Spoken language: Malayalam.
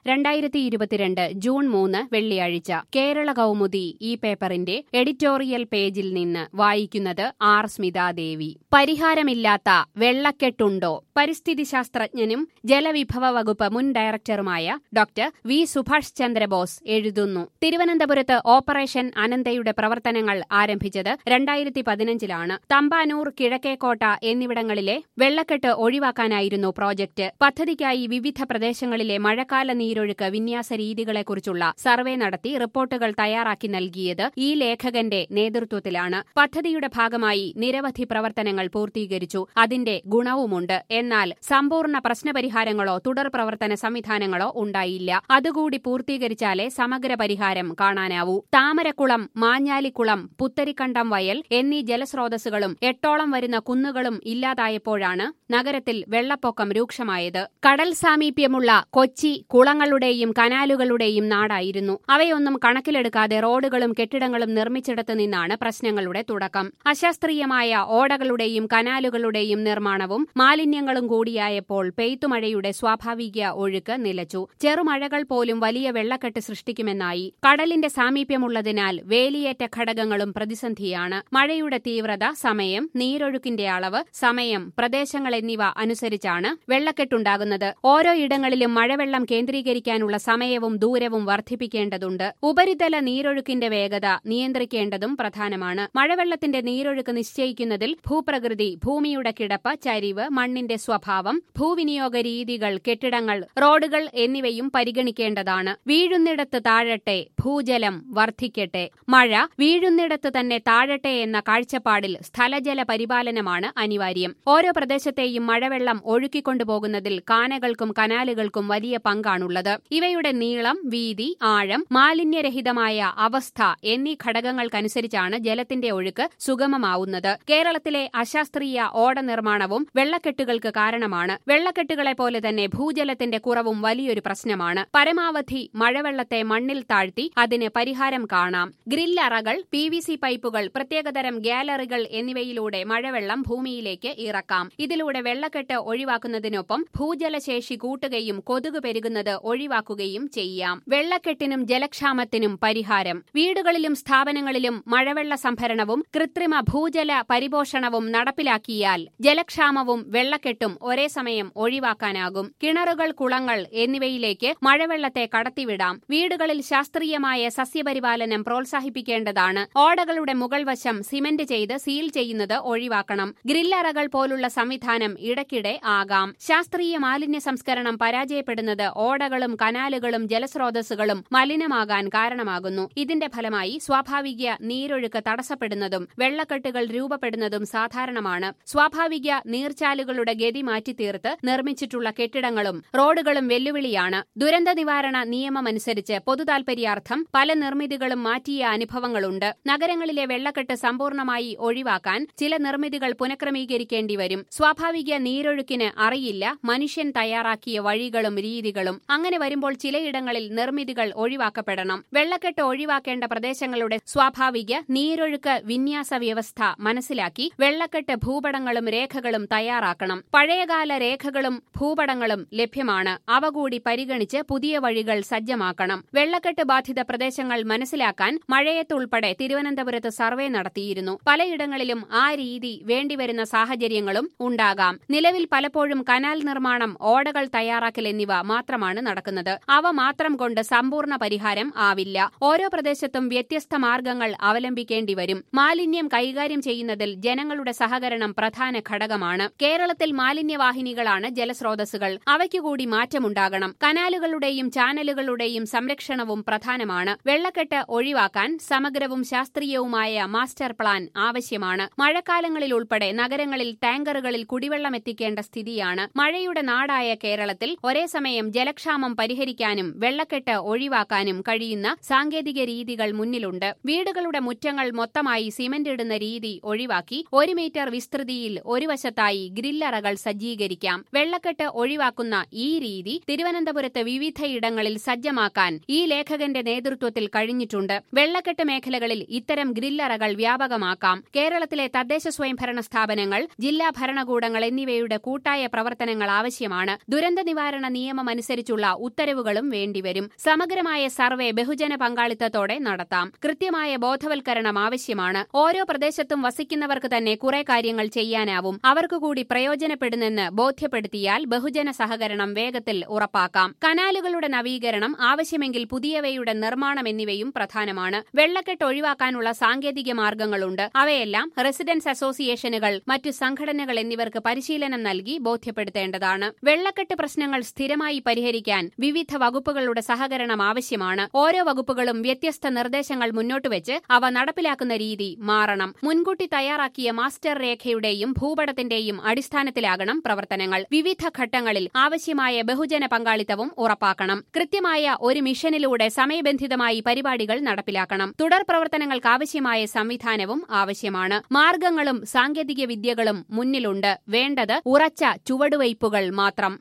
രണ്ടായിരത്തി ഇരുപത്തിരണ്ട് ജൂൺ മൂന്ന് വെള്ളിയാഴ്ച കേരള കൗമുദി ഈ പേപ്പറിന്റെ എഡിറ്റോറിയൽ പേജിൽ നിന്ന് വായിക്കുന്നത് ആർ സ്മിതാദേവി പരിഹാരമില്ലാത്ത വെള്ളക്കെട്ടുണ്ടോ പരിസ്ഥിതി ശാസ്ത്രജ്ഞനും ജലവിഭവ വകുപ്പ് മുൻ ഡയറക്ടറുമായ ഡോക്ടർ വി സുഭാഷ് ചന്ദ്രബോസ് എഴുതുന്നു തിരുവനന്തപുരത്ത് ഓപ്പറേഷൻ അനന്തയുടെ പ്രവർത്തനങ്ങൾ ആരംഭിച്ചത് രണ്ടായിരത്തി പതിനഞ്ചിലാണ് തമ്പാനൂർ കിഴക്കേക്കോട്ട എന്നിവിടങ്ങളിലെ വെള്ളക്കെട്ട് ഒഴിവാക്കാനായിരുന്നു പ്രോജക്ട് പദ്ധതിക്കായി വിവിധ പ്രദേശങ്ങളിലെ മഴക്കാല നീരൊഴുക്ക് വിന്യാസ രീതികളെക്കുറിച്ചുള്ള സർവേ നടത്തി റിപ്പോർട്ടുകൾ തയ്യാറാക്കി നൽകിയത് ഈ ലേഖകന്റെ നേതൃത്വത്തിലാണ് പദ്ധതിയുടെ ഭാഗമായി നിരവധി പ്രവർത്തനങ്ങൾ പൂർത്തീകരിച്ചു അതിന്റെ ഗുണവുമുണ്ട് എന്നാൽ സമ്പൂർണ്ണ പ്രശ്നപരിഹാരങ്ങളോ തുടർ പ്രവർത്തന സംവിധാനങ്ങളോ ഉണ്ടായില്ല അതുകൂടി പൂർത്തീകരിച്ചാലേ സമഗ്ര പരിഹാരം കാണാനാവൂ താമരക്കുളം മാഞ്ഞാലിക്കുളം പുത്തരിക്കണ്ടം വയൽ എന്നീ ജലസ്രോതസ്സുകളും എട്ടോളം വരുന്ന കുന്നുകളും ഇല്ലാതായപ്പോഴാണ് നഗരത്തിൽ വെള്ളപ്പൊക്കം രൂക്ഷമായത് കടൽ സാമീപ്യമുള്ള കൊച്ചി കുളങ്ങളുടെയും കനാലുകളുടെയും നാടായിരുന്നു അവയൊന്നും കണക്കിലെടുക്കാതെ റോഡുകളും കെട്ടിടങ്ങളും നിർമ്മിച്ചിടത്തു നിന്നാണ് പ്രശ്നങ്ങളുടെ തുടക്കം അശാസ്ത്രീയമായ ഓടകളുടെയും കനാലുകളുടെയും നിർമ്മാണവും മാലിന്യങ്ങളും കൂടിയായപ്പോൾ പെയ്ത്തുമഴയുടെ സ്വാഭാവിക ഒഴുക്ക് നിലച്ചു ചെറുമഴകൾ പോലും വലിയ വെള്ളക്കെട്ട് സൃഷ്ടിക്കുമെന്നായി കടലിന്റെ സാമീപ്യമുള്ളതിനാൽ വേലിയേറ്റ ഘടകങ്ങളും പ്രതിസന്ധിയാണ് മഴയുടെ തീവ്രത സമയം നീരൊഴുക്കിന്റെ അളവ് സമയം പ്രദേശങ്ങൾ എന്നിവ അനുസരിച്ചാണ് വെള്ളക്കെട്ടുണ്ടാകുന്നത് ഓരോ ഇടങ്ങളിലും മഴവെള്ളം കേന്ദ്രീകരിക്കാനുള്ള സമയവും ദൂരവും വർദ്ധിപ്പിക്കേണ്ടതുണ്ട് ഉപരിതല നീരൊഴുക്കിന്റെ വേഗത നിയന്ത്രിക്കേണ്ടതും പ്രധാനമാണ് മഴവെള്ളത്തിന്റെ നീരൊഴുക്ക് നിശ്ചയിക്കുന്നതിൽ ഭൂപ്രകൃതി ഭൂമിയുടെ കിടപ്പ് ചരിവ് മണ്ണിന്റെ സ്വഭാവം ഭൂവിനിയോഗ രീതികൾ കെട്ടിടങ്ങൾ റോഡുകൾ എന്നിവയും പരിഗണിക്കേണ്ടതാണ് വീഴുന്നിടത്ത് താഴട്ടെ ഭൂജലം വർദ്ധിക്കട്ടെ മഴ വീഴുന്നിടത്ത് തന്നെ താഴട്ടെ എന്ന കാഴ്ചപ്പാടിൽ സ്ഥലജല പരിപാലനമാണ് അനിവാര്യം ഓരോ പ്രദേശത്തെയും മഴവെള്ളം ഒഴുക്കിക്കൊണ്ടുപോകുന്നതിൽ കാനകൾക്കും കനാലുകൾക്കും വലിയ പങ്കാണുള്ളത് ഇവയുടെ നീളം വീതി ആഴം മാലിന്യരഹിതമായ അവസ്ഥ എന്നീ ഘടകങ്ങൾക്കനുസരിച്ചാണ് ജലത്തിന്റെ ഒഴുക്ക് സുഗമമാവുന്നത് കേരളത്തിലെ അശാസ്ത്രീയ ഓട നിർമ്മാണവും വെള്ളക്കെട്ടുകൾക്ക് കാരണമാണ് വെള്ളക്കെട്ടുകളെ പോലെ തന്നെ ഭൂജലത്തിന്റെ കുറവും വലിയൊരു പ്രശ്നമാണ് പരമാവധി മഴവെള്ളത്തെ മണ്ണിൽ താഴ്ത്തി അതിന് പരിഹാരം കാണാം ഗ്രില്ലറകൾ പി വി സി പൈപ്പുകൾ പ്രത്യേകതരം ഗാലറികൾ എന്നിവയിലൂടെ മഴവെള്ളം ഭൂമിയിലേക്ക് ഇറക്കാം ഇതിലൂടെ വെള്ളക്കെട്ട് ഒഴിവാക്കുന്നതിനൊപ്പം ഭൂജലശേഷി കൂട്ടുകയും കൊതുക് പെരുകുന്നത് ഒഴിവാക്കുകയും ചെയ്യാം വെള്ളക്കെട്ടിനും ജലക്ഷാമത്തിനും പരിഹാരം വീടുകളിലും സ്ഥാപനങ്ങളിലും മഴവെള്ള സംഭരണവും കൃത്രിമ ഭൂജല പരിപോഷണവും നടപ്പിലാക്കിയാൽ ജലക്ഷാമവും വെള്ളക്കെട്ടും ഒരേ സമയം ഒഴിവാക്കാനാകും കിണറുകൾ കുളങ്ങൾ എന്നിവയിലേക്ക് മഴവെള്ളത്തെ കടത്തിവിടാം വീടുകളിൽ ശാസ്ത്രീയമായ സസ്യപരിപാലനം പ്രോത്സാഹിപ്പിക്കേണ്ടതാണ് ഓടകളുടെ മുകൾ വശം സിമന്റ് ചെയ്ത് സീൽ ചെയ്യുന്നത് ഒഴിവാക്കണം ഗ്രില്ലറകൾ പോലുള്ള സംവിധാനം ഇടയ്ക്കിടെ ആകാം ശാസ്ത്രീയ മാലിന്യ സംസ്കരണം പരാജയപ്പെടുന്നത് ഓടകളും കനാലുകളും ജലസ്രോതസ്സുകളും മലിനമാകാൻ കാരണമാകുന്നു ഇതിന്റെ ഫലമായി സ്വാഭാവിക നീരൊഴുക്ക് തടസ്സപ്പെടുന്നതും വെള്ളക്കെട്ടുകൾ രൂപപ്പെടുന്നതും സാധാരണമാണ് സ്വാഭാവിക നീർച്ചാലുകളുടെ ഗതി മാറ്റിത്തീർത്ത് നിർമ്മിച്ചിട്ടുള്ള കെട്ടിടങ്ങളും റോഡുകളും വെല്ലുവിളിയാണ് ദുരന്ത നിവാരണ നിയമമനുസരിച്ച് പൊതുതാൽപര്യാർത്ഥം പല നിർമ്മിതികളും മാറ്റിയ അനുഭവങ്ങളുണ്ട് നഗരങ്ങളിലെ വെള്ളക്കെട്ട് സമ്പൂർണ്ണമായി ഒഴിവാക്കാൻ ചില നിർമ്മിതികൾ പുനഃക്രമീകരിക്കേണ്ടി വരും സ്വാഭാവിക നീരൊഴുക്കിന് അറിയില്ല മനുഷ്യൻ തയ്യാറാക്കിയ വഴികളും രീതികളും അങ്ങനെ വരുമ്പോൾ ചിലയിടങ്ങളിൽ നിർമ്മിതികൾ ഒഴിവാക്കപ്പെടണം വെള്ളക്കെട്ട് ഒഴിവാക്കേണ്ട പ്രദേശങ്ങളുടെ സ്വാഭാവിക നീരൊഴുക്ക് വിന്യാസ വ്യവസ്ഥ മനസ്സിലാക്കി വെള്ളക്കെട്ട് ഭൂപടങ്ങളും രേഖകളും തയ്യാറാക്കണം പഴയകാല രേഖകളും ഭൂപടങ്ങളും ലഭ്യമാണ് അവ കൂടി പരിഗണിച്ച് പുതിയ വഴികൾ സജ്ജമാക്കണം വെള്ളക്കെട്ട് ബാധിത പ്രദേശങ്ങൾ മനസ്സിലാക്കാൻ മഴയത്തുൾപ്പെടെ തിരുവനന്തപുരത്ത് സർവേ നടത്തിയിരുന്നു പലയിടങ്ങളിലും ആ രീതി വേണ്ടിവരുന്ന സാഹചര്യങ്ങളും ഉണ്ടാകാം നിലവിൽ പലപ്പോഴും കനാൽ നിർമ്മാണം ഓടകൾ തയ്യാറാക്കൽ എന്നിവ മാത്രമാണ് നടക്കുന്നത് അവ മാത്രം കൊണ്ട് സമ്പൂർണ്ണ പരിഹാരം ആവില്ല ഓരോ പ്രദേശത്തും വ്യത്യസ്ത മാർഗങ്ങൾ അവലംബിക്കേണ്ടി വരും മാലിന്യം കൈകാര്യം ചെയ്യുന്നതിൽ ജനങ്ങളുടെ സഹകരണം പ്രധാന ഘടകമാണ് കേരളത്തിൽ മാലിന്യവാഹിനികളാണ് ജലസ്രോതസ്സുകൾ അവയ്ക്കുകൂടി മാറ്റമുണ്ടാകണം കനാലുകളുടെയും ചാനലുകളുടെയും സംരക്ഷണവും പ്രധാനമാണ് വെള്ളക്കെട്ട് ഒഴിവാക്കാൻ സമഗ്രവും ശാസ്ത്രീയവുമായ മാസ്റ്റർ പ്ലാൻ ആവശ്യമാണ് മഴക്കാലങ്ങളിൽ ഉൾപ്പെടെ നഗരങ്ങളിൽ ടാങ്കറുകളിൽ കുടിവെള്ളം എത്തിക്കേണ്ട സ്ഥിതിയാണ് മഴയുടെ നാടായ കേരളത്തിൽ ഒരേ സമയം ജലക്ഷാമം പരിഹരിക്കാനും വെള്ളക്കെട്ട് ഒഴിവാക്കാനും കഴിയുന്ന സാങ്കേതിക രീതികൾ മുന്നിലുണ്ട് വീടുകളുടെ മുറ്റങ്ങൾ മൊത്തമായി സിമന്റ് ഇടുന്ന രീതി ഒഴിവാക്കി ഒരു മീറ്റർ വിസ്തൃതിയിൽ ഒരു വശത്തായി ഗ്രില്ലറകൾ സജ്ജീകരിക്കാം വെള്ളക്കെട്ട് ഒഴിവാക്കുന്ന ഈ രീതി തിരുവനന്തപുരത്ത് വിവിധയിടങ്ങളിൽ സജ്ജമാക്കാൻ ഈ ലേഖകന്റെ നേതൃത്വത്തിൽ കഴിഞ്ഞിട്ടുണ്ട് വെള്ളക്കെട്ട് മേഖലകളിൽ ഇത്തരം ഗ്രില്ലറകൾ വ്യാപകമാക്കാം കേരളത്തിലെ തദ്ദേശ സ്വയംഭരണ സ്ഥാപനങ്ങൾ ജില്ലാ ഭരണകൂടങ്ങൾ എന്നിവയുടെ കൂട്ടായ പ്രവർത്തനങ്ങൾ ആവശ്യമാണ് ദുരന്ത നിവാരണ നിയമമനുസരിച്ചുള്ള ഉത്തരവുകളും വേണ്ടിവരും സമഗ്രമായ സർവേ ബഹുജന പങ്കാളിത്തത്തോടെ നടത്താം കൃത്യമായ ബോധവൽക്കരണം ആവശ്യമാണ് ഓരോ പ്രദേശത്തും വസിക്കുന്നവർക്ക് തന്നെ കുറെ കാര്യങ്ങൾ ചെയ്യാനാവും അവർക്ക് കൂടി പ്രയോജനപ്പെടുന്നെന്ന് ബോധ്യപ്പെടുത്തിയാൽ ബഹുജന സഹകരണം വേഗത്തിൽ ഉറപ്പാക്കാം കനാലുകളുടെ നവീകരണം ആവശ്യമെങ്കിൽ പുതിയവയുടെ നിർമ്മാണം എന്നിവയും പ്രധാനമാണ് വെള്ളക്കെട്ട് ഒഴിവാക്കാനുള്ള സാങ്കേതിക മാർഗങ്ങളുണ്ട് അവയെല്ലാം റെസിഡൻസ് അസോസിയേഷനുകൾ മറ്റു സംഘടനകൾ എന്നിവർക്ക് പരിശീലനം നൽകി ബോധ്യപ്പെടുത്തേണ്ടതാണ് വെള്ളക്കെട്ട് പ്രശ്നങ്ങൾ സ്ഥിരമായി പരിഹരിക്കാൻ വിവിധ വകുപ്പുകളുടെ സഹകരണം ആവശ്യമാണ് ഓരോ വകുപ്പുകളും വ്യത്യസ്ത നിർദ്ദേശങ്ങൾ മുന്നോട്ടുവച്ച് അവ നടപ്പിലാക്കുന്ന രീതി മാറണം മുൻകൂട്ടി തയ്യാറാക്കിയ മാസ്റ്റർ രേഖയുടെയും ഭൂപടത്തിന്റെയും അടിസ്ഥാനത്തിലാകണം പ്രവർത്തനങ്ങൾ വിവിധ ഘട്ടങ്ങളിൽ ആവശ്യമായ ബഹുജന പങ്കാളിത്തവും ഉറപ്പാക്കണം കൃത്യമായ ഒരു മിഷനിലൂടെ സമയബന്ധിതമായി പരിപാടികൾ നടപ്പിലാക്കണം തുടർ പ്രവർത്തനങ്ങൾക്ക് ആവശ്യമായ സംവിധാനവും ആവശ്യമാണ് മാർഗങ്ങളും സാങ്കേതിക വിദ്യകളും മുന്നിലുണ്ട് വേണ്ടത് ഉറച്ച ചുവടുവയ്പുകൾ മാത്രം